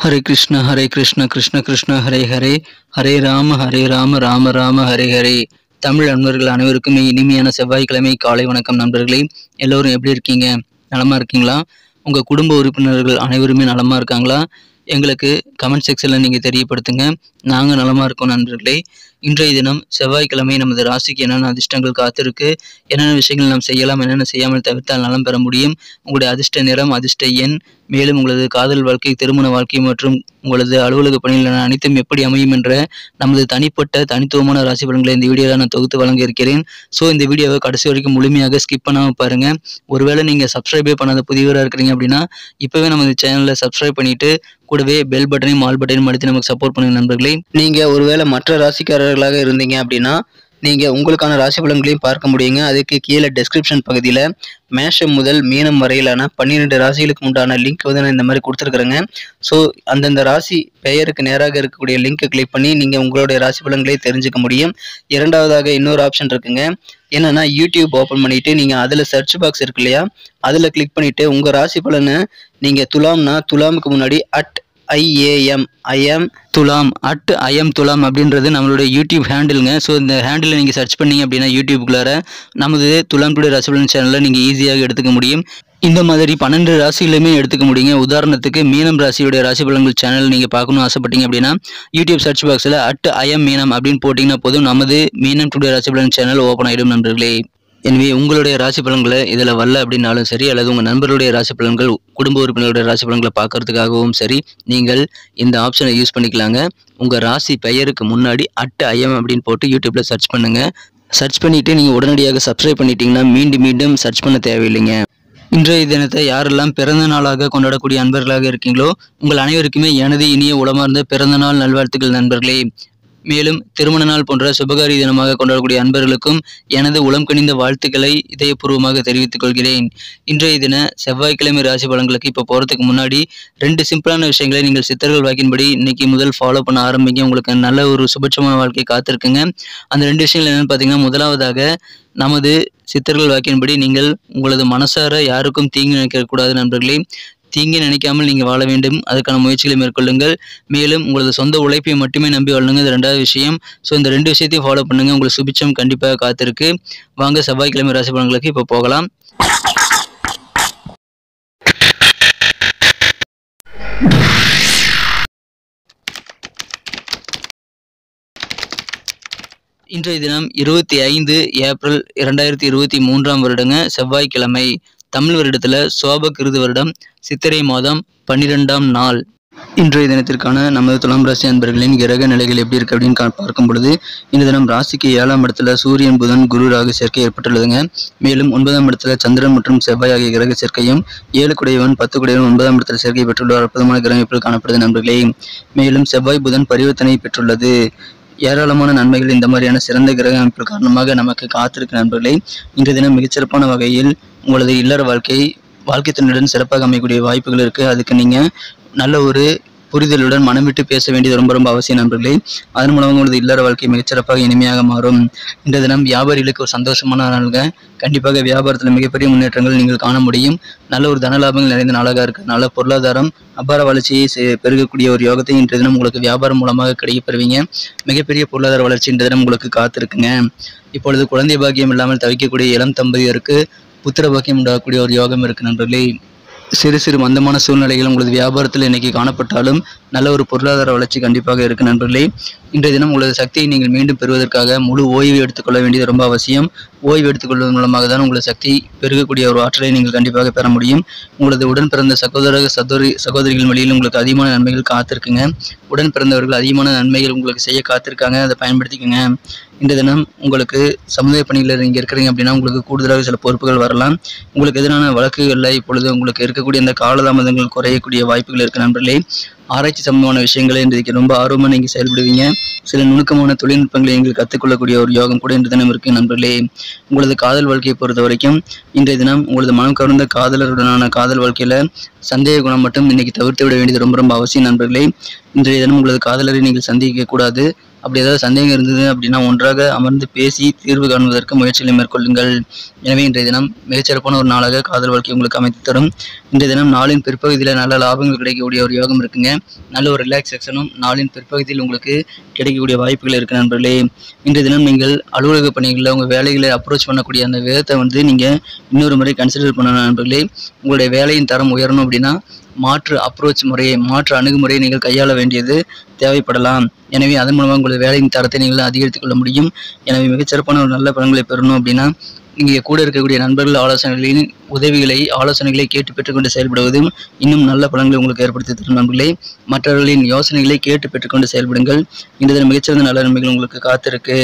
ஹரே கிருஷ்ண ஹரே கிருஷ்ண கிருஷ்ண கிருஷ்ண ஹரே ஹரே ஹரே ராம ஹரே ராம ராம ராம ஹரே ஹரே தமிழ் நண்பர்கள் அனைவருக்கும் இனிமையான செவ்வாய்க்கிழமை காலை வணக்கம் நண்பர்களே எல்லோரும் எப்படி இருக்கீங்க நலமா இருக்கீங்களா உங்க குடும்ப உறுப்பினர்கள் அனைவருமே நலமா இருக்காங்களா எங்களுக்கு கமெண்ட் செக்ஷனில் நீங்கள் தெரியப்படுத்துங்க நாங்கள் நலமா இருக்கோம் நண்பர்களே இன்றைய தினம் செவ்வாய்க்கிழமை நமது ராசிக்கு என்னென்ன அதிர்ஷ்டங்கள் காத்திருக்கு என்னென்ன விஷயங்கள் நாம் செய்யலாம் என்னென்ன செய்யாமல் தவிர்த்தால் நலம் பெற முடியும் உங்களுடைய அதிர்ஷ்ட நிறம் அதிர்ஷ்ட எண் மேலும் உங்களது காதல் வாழ்க்கை திருமண வாழ்க்கை மற்றும் உங்களது அலுவலக பணிகள் அனைத்தும் எப்படி அமையும் என்ற நமது தனிப்பட்ட தனித்துவமான ராசி பலன்களை இந்த வீடியோவில் நான் தொகுத்து வழங்க இருக்கிறேன் ஸோ இந்த வீடியோவை கடைசி வரைக்கும் முழுமையாக ஸ்கிப் பண்ணாமல் பாருங்க ஒருவேளை நீங்கள் சப்ஸ்கிரைபே பண்ணாத புதியவராக இருக்கிறீங்க அப்படின்னா இப்போவே நமது சேனலை சப்ஸ்கிரைப் பண்ணிட்டு கூடவே பெல் பட்டனையும் ஆல் பட்டனையும் அழுத்தி நமக்கு சப்போர்ட் பண்ணுங்க நண்பர்களே நீங்கள் ஒருவேளை மற்ற ராசிக்காரர்களாக இருந்தீங்க அப்படின்னா நீங்கள் உங்களுக்கான ராசி பலன்களையும் பார்க்க முடியுங்க அதுக்கு கீழே டெஸ்கிரிப்ஷன் பகுதியில் மேஷம் முதல் மீனம் வரையிலான பன்னிரெண்டு ராசிகளுக்கு உண்டான லிங்க் வந்து நான் இந்த மாதிரி கொடுத்துருக்குறேங்க ஸோ அந்தந்த ராசி பெயருக்கு நேராக இருக்கக்கூடிய லிங்கை கிளிக் பண்ணி நீங்கள் உங்களுடைய ராசி பலன்களை தெரிஞ்சுக்க முடியும் இரண்டாவதாக இன்னொரு ஆப்ஷன் இருக்குங்க என்னன்னா யூடியூப் ஓப்பன் பண்ணிட்டு நீங்கள் அதில் சர்ச் பாக்ஸ் இருக்கு இல்லையா அதில் கிளிக் பண்ணிட்டு உங்கள் ராசி பலனை நீங்கள் துலாம்னா துலாமுக்கு முன்னாடி at IAM IM Thulam at IM Thulam அப்படின்றது நம்மளுடைய யூடியூப் ஹேண்டிலுங்க ஸோ இந்த ஹேண்டில் நீங்கள் சர்ச் பண்ணீங்க அப்படின்னா யூடியூப்குள்ளார நமது துலாம் டுடே ராசிபலன் சேனலில் நீங்கள் ஈஸியாக எடுத்துக்க முடியும் இந்த மாதிரி பன்னெண்டு ராசிகளுமே எடுத்துக்க முடியுங்க உதாரணத்துக்கு மீனம் ராசியுடைய ராசி பலன்கள் சேனல் நீங்கள் பார்க்கணும்னு ஆசைப்பட்டீங்க அப்படின்னா யூடியூப் சர்ச் பாக்ஸில் அட் ஐஎம் மீனம் அப்படின்னு போட்டிங்கன்னா போதும் நமது மீனம் டுடே ராசி பலன் சேனல் ஓப்பன் ஆகிடும் நண்பர்களே எனவே உங்களுடைய ராசி பலன்களை இதில் வரல அப்படின்னாலும் சரி அல்லது உங்கள் நண்பர்களுடைய ராசி பலன்கள் குடும்ப உறுப்பினர்களுடைய ராசி பலன்களை பார்க்கறதுக்காகவும் சரி நீங்கள் இந்த ஆப்ஷனை யூஸ் பண்ணிக்கலாங்க உங்கள் ராசி பெயருக்கு முன்னாடி அட் ஐஎம் அப்படின்னு போட்டு யூடியூப்பில் சர்ச் பண்ணுங்கள் சர்ச் பண்ணிவிட்டு நீங்கள் உடனடியாக சப்ஸ்கிரைப் பண்ணிட்டீங்கன்னா மீண்டும் மீண்டும் சர்ச் பண்ண தேவையில்லைங்க இன்றைய தினத்தை யாரெல்லாம் பிறந்த நாளாக கொண்டாடக்கூடிய அன்பர்களாக இருக்கீங்களோ உங்கள் அனைவருக்குமே எனது இனிய உளமார்ந்த பிறந்த நாள் நல்வாழ்த்துக்கள் நண்பர்களே மேலும் திருமண நாள் போன்ற சுபகாரி தினமாக கொண்டாடக்கூடிய அன்பர்களுக்கும் எனது உளம் கனிந்த வாழ்த்துக்களை இதயபூர்வமாக தெரிவித்துக் கொள்கிறேன் இன்றைய தின செவ்வாய்க்கிழமை ராசி பலன்களுக்கு இப்போ போகிறதுக்கு முன்னாடி ரெண்டு சிம்பிளான விஷயங்களை நீங்கள் சித்தர்கள் வாக்கின்படி இன்னைக்கு முதல் ஃபாலோ பண்ண ஆரம்பிங்க உங்களுக்கு நல்ல ஒரு சுபட்சமான வாழ்க்கை காத்திருக்குங்க அந்த ரெண்டு விஷயங்கள் என்னென்னு பார்த்தீங்கன்னா முதலாவதாக நமது சித்தர்கள் வாக்கின்படி நீங்கள் உங்களது மனசார யாருக்கும் தீங்கு நினைக்கக்கூடாது நண்பர்களே தீங்கி நினைக்காமல் நீங்கள் வாழ வேண்டும் அதுக்கான முயற்சிகளை மேற்கொள்ளுங்கள் மேலும் உங்களது சொந்த உழைப்பை மட்டுமே நம்பி வாழுங்க இது ரெண்டாவது விஷயம் ஸோ இந்த ரெண்டு விஷயத்தையும் ஃபாலோ பண்ணுங்க உங்களுக்கு சுபிச்சம் கண்டிப்பாக காத்திருக்கு வாங்க செவ்வாய்க்கிழமை ராசி பலன்களுக்கு இப்போ போகலாம் இன்றைய தினம் இருபத்தி ஐந்து ஏப்ரல் இரண்டாயிரத்தி இருபத்தி மூன்றாம் வருடங்க செவ்வாய்க்கிழமை தமிழ் வருடத்தில் சோபகிருது வருடம் சித்திரை மாதம் பன்னிரெண்டாம் நாள் இன்றைய தினத்திற்கான நமது துலாம் ராசி அன்பர்களின் கிரக நிலைகள் எப்படி இருக்கு அப்படின்னு கா- பார்க்கும் பொழுது இந்த தினம் ராசிக்கு ஏழாம் இடத்துல சூரியன் புதன் குரு ராகு சேர்க்கை ஏற்பட்டுள்ளதுங்க மேலும் ஒன்பதாம் இடத்துல சந்திரன் மற்றும் செவ்வாய் ஆகிய கிரக சேர்க்கையும் ஏழு குடையவன் பத்து குடையவன் ஒன்பதாம் இடத்துல சேர்க்கை பெற்றுள்ள ஒரு அற்புதமான கிரகம் எப்படி காணப்படுது நண்பர்களே மேலும் செவ்வாய் புதன் பரிவர்த்தனை பெற்றுள்ளது ஏராளமான நன்மைகள் இந்த மாதிரியான சிறந்த கிரக அமைப்பு காரணமாக நமக்கு காத்திருக்கு நண்பர்களே இன்றைய தினம் மிகச்சிறப்பான வகையில் உங்களது இல்லற வாழ்க்கை வாழ்க்கை துணையுடன் சிறப்பாக அமையக்கூடிய வாய்ப்புகள் இருக்கு அதுக்கு நீங்க நல்ல ஒரு புரிதலுடன் மனம் விட்டு பேச வேண்டியது ரொம்ப ரொம்ப அவசியம் நண்பர்களே அதன் மூலம் உங்களது இல்லற வாழ்க்கை மிகச்சிறப்பாக இனிமையாக மாறும் இந்த தினம் வியாபாரிகளுக்கு ஒரு சந்தோஷமான நாளுங்க கண்டிப்பாக வியாபாரத்தில் மிகப்பெரிய முன்னேற்றங்கள் நீங்கள் காண முடியும் நல்ல ஒரு தன லாபங்கள் நிறைந்த நாளாக இருக்கிறதுனால பொருளாதாரம் அபார வளர்ச்சியை செ- பெருகக்கூடிய ஒரு யோகத்தை இன்றைய தினம் உங்களுக்கு வியாபாரம் மூலமாக கிடைக்கப் பெறுவீங்க மிகப்பெரிய பொருளாதார வளர்ச்சி இன்றைய தினம் உங்களுக்கு காத்திருக்குங்க இப்பொழுது குழந்தை பாக்கியம் இல்லாமல் தவிக்கக்கூடிய இளம் தம்பதியருக்கு புத்திர பாக்கியம் உண்டாகக்கூடிய ஒரு யோகம் இருக்கு நண்பர்களே சிறு சிறு மந்தமான சூழ்நிலைகள் உங்களது வியாபாரத்தில் இன்னைக்கு காணப்பட்டாலும் நல்ல ஒரு பொருளாதார வளர்ச்சி கண்டிப்பாக இருக்கு நண்பர்களே இன்றைய தினம் உங்களது சக்தியை நீங்கள் மீண்டும் பெறுவதற்காக முழு ஓய்வு எடுத்துக்கொள்ள வேண்டியது ரொம்ப அவசியம் ஓய்வு எடுத்துக்கொள்வதன் மூலமாக தான் உங்களது சக்தி பெருகக்கூடிய ஒரு ஆற்றலை நீங்கள் கண்டிப்பாக பெற முடியும் உங்களது உடன் பிறந்த சகோதர சகோதரி சகோதரிகள் வழியில் உங்களுக்கு அதிகமான நன்மைகள் காத்திருக்குங்க உடன் பிறந்தவர்கள் அதிகமான நன்மைகள் உங்களுக்கு செய்ய காத்திருக்காங்க அதை பயன்படுத்திக்கோங்க இந்த தினம் உங்களுக்கு சமுதாய பணியில் நீங்கள் இருக்கிறீங்க அப்படின்னா உங்களுக்கு கூடுதலாக சில பொறுப்புகள் வரலாம் உங்களுக்கு எதிரான வழக்குகளில் இப்பொழுது உங்களுக்கு இருக்கக்கூடிய இந்த காலதாமதங்கள் குறையக்கூடிய வாய்ப்புகள் இருக்கு நண்பர்களே ஆராய்ச்சி சம்பந்தமான விஷயங்களை இன்றைக்கு ரொம்ப ஆர்வமாக நீங்கள் செயல்படுவீங்க சில நுணுக்கமான தொழில்நுட்பங்களை நீங்கள் கற்றுக்கொள்ளக்கூடிய ஒரு யோகம் கூட இன்று தினம் இருக்கு நண்பர்களே உங்களது காதல் வாழ்க்கையை பொறுத்த வரைக்கும் இன்றைய தினம் உங்களது மனம் கவர்ந்த காதலருடனான காதல் வாழ்க்கையில சந்தேக குணம் மட்டும் இன்னைக்கு தவிர்த்து விட வேண்டியது ரொம்ப ரொம்ப அவசியம் நண்பர்களே இன்றைய தினம் உங்களது காதலரை நீங்கள் சந்திக்க கூடாது அப்படி ஏதாவது சந்தேகம் இருந்தது அப்படின்னா ஒன்றாக அமர்ந்து பேசி தீர்வு காணுவதற்கு முயற்சிகளை மேற்கொள்ளுங்கள் எனவே இன்றைய தினம் மிகச்சிறப்பான ஒரு நாளாக காதல் வாழ்க்கை உங்களுக்கு அமைத்து தரும் இன்றைய தினம் நாளின் பிற்பகுதியில் நல்ல லாபங்கள் கிடைக்கக்கூடிய ஒரு யோகம் இருக்குங்க நல்ல ஒரு ரிலாக்ஸேஷனும் நாளின் பிற்பகுதியில் உங்களுக்கு கிடைக்கக்கூடிய வாய்ப்புகள் இருக்கு நண்பர்களே இன்றைய தினம் நீங்கள் அலுவலக பணிகளில் உங்கள் வேலைகளை அப்ரோச் பண்ணக்கூடிய அந்த விதத்தை வந்து நீங்கள் இன்னொரு முறை கன்சிடர் பண்ணணும் நண்பர்களே உங்களுடைய வேலையின் தரம் உயரணும் அப்படின்னா மாற்று அப்ரோச் முறையை மாற்று அணுகுமுறையை நீங்கள் கையாள வேண்டியது தேவைப்படலாம் எனவே அதன் மூலமாக உங்களுடைய வேலையின் தரத்தை நீங்கள் அதிகரித்துக் கொள்ள முடியும் எனவே மிகச்சிறப்பான ஒரு நல்ல பலன்களை பெறணும் அப்படின்னா நீங்கள் கூட இருக்கக்கூடிய நண்பர்கள் ஆலோசனைகளின் உதவிகளை ஆலோசனைகளை கேட்டு பெற்றுக்கொண்டு செயல்படுவதும் இன்னும் நல்ல பலன்களை உங்களுக்கு ஏற்படுத்தி தரும் நண்பர்களே மற்றவர்களின் யோசனைகளை கேட்டு பெற்றுக்கொண்டு செயல்படுங்கள் இந்த தினம் மிகச்சிறந்த நல்ல நன்மைகள் உங்களுக்கு காத்திருக்கு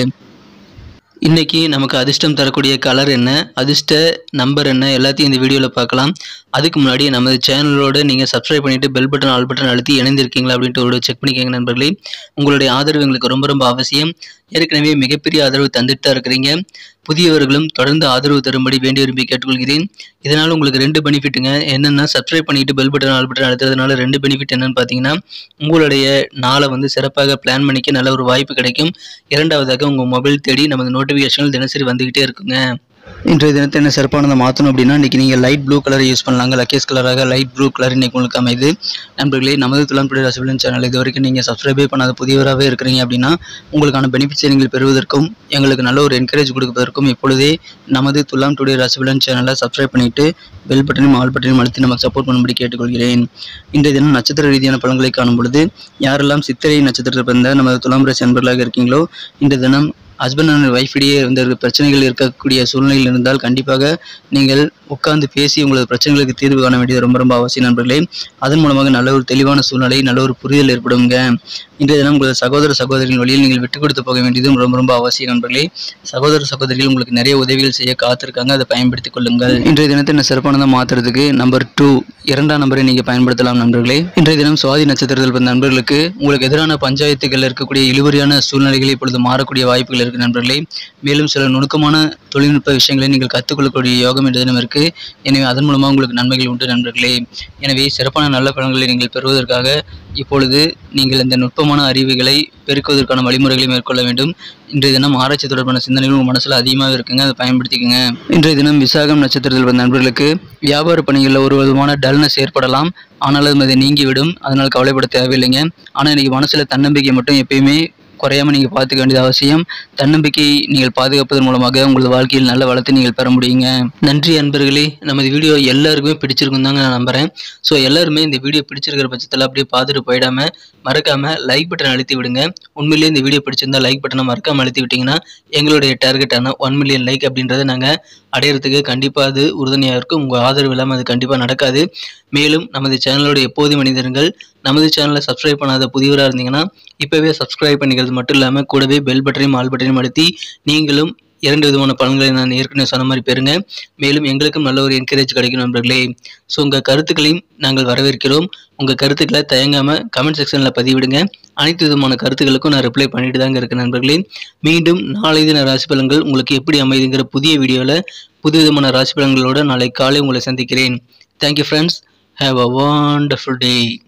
இன்னைக்கு நமக்கு அதிர்ஷ்டம் தரக்கூடிய கலர் என்ன அதிர்ஷ்ட நம்பர் என்ன எல்லாத்தையும் இந்த வீடியோவில் பார்க்கலாம் அதுக்கு முன்னாடி நமது சேனலோட நீங்கள் சப்ஸ்கிரைப் பண்ணிட்டு பெல் பட்டன் ஆல் பட்டன் அழுத்தி இணைந்திருக்கீங்களா அப்படின்ட்டு ஒரு செக் பண்ணிக்கோங்க நண்பர்களே உங்களுடைய ஆதரவு எங்களுக்கு ரொம்ப ரொம்ப அவசியம் ஏற்கனவே மிகப்பெரிய ஆதரவு தந்துட்டு தான் இருக்கிறீங்க புதியவர்களும் தொடர்ந்து ஆதரவு தரும்படி வேண்டி விரும்பி கேட்டுக்கொள்கிறேன் இதனால் உங்களுக்கு ரெண்டு பெனிஃபிட்டுங்க என்னென்னா சப்ஸ்கிரைப் பண்ணிட்டு பெல் பட்டன் ஆல் பட்டன் அழுத்துறதுனால ரெண்டு பெனிஃபிட் என்னன்னு பார்த்தீங்கன்னா உங்களுடைய நாளை வந்து சிறப்பாக பிளான் பண்ணிக்க நல்ல ஒரு வாய்ப்பு கிடைக்கும் இரண்டாவதாக உங்கள் மொபைல் தேடி நமது நோட்டிஃபிகேஷன்கள் தினசரி வந்துக்கிட்டே இருக்குங்க இன்றைய தினத்தை என்ன சிறப்பானதை மாற்றணும் அப்படின்னா இன்றைக்கி நீங்கள் லைட் ப்ளூ கலரை யூஸ் பண்ணலாங்க லக்கேஸ் கலராக லைட் ப்ளூ கலர் இன்றைக்கி உங்களுக்கு அமைது நண்பர்களே நமது துலான்புடி ரசபிலன் சேனல் இது வரைக்கும் நீங்கள் சப்ஸ்கிரைபே பண்ணாத புதியவராகவே இருக்கிறீங்க அப்படின்னா உங்களுக்கான பெனிஃபிட்ஸை நீங்கள் பெறுவதற்கும் எங்களுக்கு நல்ல ஒரு என்கரேஜ் கொடுப்பதற்கும் இப்பொழுதே நமது துலாம் டுடே ரசபிலன் சேனலை சப்ஸ்கிரைப் பண்ணிவிட்டு பெல் பட்டனையும் ஆல் பட்டனையும் அழுத்தி நமக்கு சப்போர்ட் பண்ணும்படி கேட்டுக்கொள்கிறேன் இன்றைய தினம் நட்சத்திர ரீதியான பலன்களை காணும் பொழுது யாரெல்லாம் சித்திரை நட்சத்திரத்தில் பிறந்த நமது துலாம் ராசி அன்பர்களாக இருக்கீங்களோ இன்றைய தினம் ஹஸ்பண்ட் அண்ட் ஒய்ஃப் இடையே இந்த பிரச்சனைகள் இருக்கக்கூடிய சூழ்நிலையில் இருந்தால் கண்டிப்பாக நீங்கள் உட்கார்ந்து பேசி உங்களது பிரச்சனைகளுக்கு தீர்வு காண வேண்டியது ரொம்ப ரொம்ப அவசியம் நண்பர்களே அதன் மூலமாக நல்ல ஒரு தெளிவான சூழ்நிலை நல்ல ஒரு புரிதல் ஏற்படுங்க இன்றைய தினம் உங்களது சகோதர சகோதரிகளின் வழியில் நீங்கள் விட்டு கொடுத்து போக வேண்டியதும் ரொம்ப ரொம்ப அவசியம் நண்பர்களே சகோதர சகோதரிகள் உங்களுக்கு நிறைய உதவிகள் செய்ய காத்திருக்காங்க அதை பயன்படுத்திக் கொள்ளுங்கள் இன்றைய தினத்தை நான் சிறப்பானதாக மாற்றுறதுக்கு நம்பர் டூ இரண்டாம் நம்பரை நீங்கள் பயன்படுத்தலாம் நண்பர்களே இன்றைய தினம் சுவாதி நட்சத்திரத்தில் பிறந்த நண்பர்களுக்கு உங்களுக்கு எதிரான பஞ்சாயத்துகளில் இருக்கக்கூடிய இழுபறியான சூழ்நிலைகள் இப்பொழுது மாறக்கூடிய வாய்ப்புகள் இருக்கு நண்பர்களே மேலும் சில நுணுக்கமான தொழில்நுட்ப விஷயங்களை நீங்கள் கற்றுக்கொள்ளக்கூடிய யோகம் என்ற தினம் இருக்கு எனவே அதன் மூலமாக உங்களுக்கு நன்மைகள் உண்டு நண்பர்களே எனவே சிறப்பான நல்ல பலன்களை நீங்கள் பெறுவதற்காக இப்பொழுது நீங்கள் இந்த நுட்பமான அறிவுகளை பெருக்குவதற்கான வழிமுறைகளை மேற்கொள்ள வேண்டும் இன்றைய தினம் ஆராய்ச்சி தொடர்பான சிந்தனைகள் உங்கள் மனசில் அதிகமாக இருக்குங்க அதை பயன்படுத்திக்கோங்க இன்றைய தினம் விசாகம் நட்சத்திரத்தில் வந்த நண்பர்களுக்கு வியாபார பணிகளில் ஒரு விதமான டல்னஸ் ஏற்படலாம் ஆனாலும் அது நீங்கிவிடும் அதனால் கவலைப்பட தேவையில்லைங்க ஆனால் இன்னைக்கு மனசில் தன்னம்பிக்கை மட்டும் எப்பயுமே குறையாம நீங்கள் பார்த்துக்க வேண்டியது அவசியம் தன்னம்பிக்கை நீங்கள் பாதுகாப்பதன் மூலமாக உங்களது வாழ்க்கையில் நல்ல வளத்தை நீங்கள் பெற முடியுங்க நன்றி அன்பர்களே நமது வீடியோ எல்லாருக்குமே பிடிச்சிருக்கும் தாங்க நான் நம்புறேன் ஸோ எல்லாருமே இந்த வீடியோ பிடிச்சிருக்கிற பட்சத்தில் அப்படியே பார்த்துட்டு போயிடாம மறக்காம லைக் பட்டன் அழுத்தி விடுங்க உண்மையிலேயே இந்த வீடியோ பிடிச்சிருந்தா லைக் பட்டனை மறக்காம அழுத்தி விட்டீங்கன்னா எங்களுடைய டார்கெட்டான ஒன் மில்லியன் லைக் அப்படின்றத நாங்கள் அடையிறதுக்கு கண்டிப்பாக அது உறுதுணையாக இருக்கும் உங்கள் ஆதரவு இல்லாமல் அது கண்டிப்பாக நடக்காது மேலும் நமது சேனலோட எப்போது மனிதர்கள் நமது சேனலை சப்ஸ்கிரைப் பண்ணாத புதியவராக இருந்தீங்கன்னா இப்போவே சப்ஸ்கிரைப் பண்ணிக்கிறது மட்டும் இல்லாமல் கூடவே பெல் பட்டனையும் ஆல் பட்டனையும் அழுத்தி நீங்களும் இரண்டு விதமான பலன்களை நான் ஏற்கனவே சொன்ன மாதிரி பெறுங்க மேலும் எங்களுக்கும் நல்ல ஒரு என்கரேஜ் கிடைக்கும் நண்பர்களே ஸோ உங்கள் கருத்துக்களையும் நாங்கள் வரவேற்கிறோம் உங்கள் கருத்துக்களை தயங்காமல் கமெண்ட் செக்ஷனில் பதிவிடுங்க அனைத்து விதமான கருத்துக்களுக்கும் நான் ரிப்ளை பண்ணிட்டு தாங்க இருக்கேன் நண்பர்களே மீண்டும் நாளை தின ராசி பலன்கள் உங்களுக்கு எப்படி அமைதுங்கிற புதிய வீடியோவில் புது விதமான ராசி பலன்களோட நாளை காலை உங்களை சந்திக்கிறேன் thank you friends have a wonderful day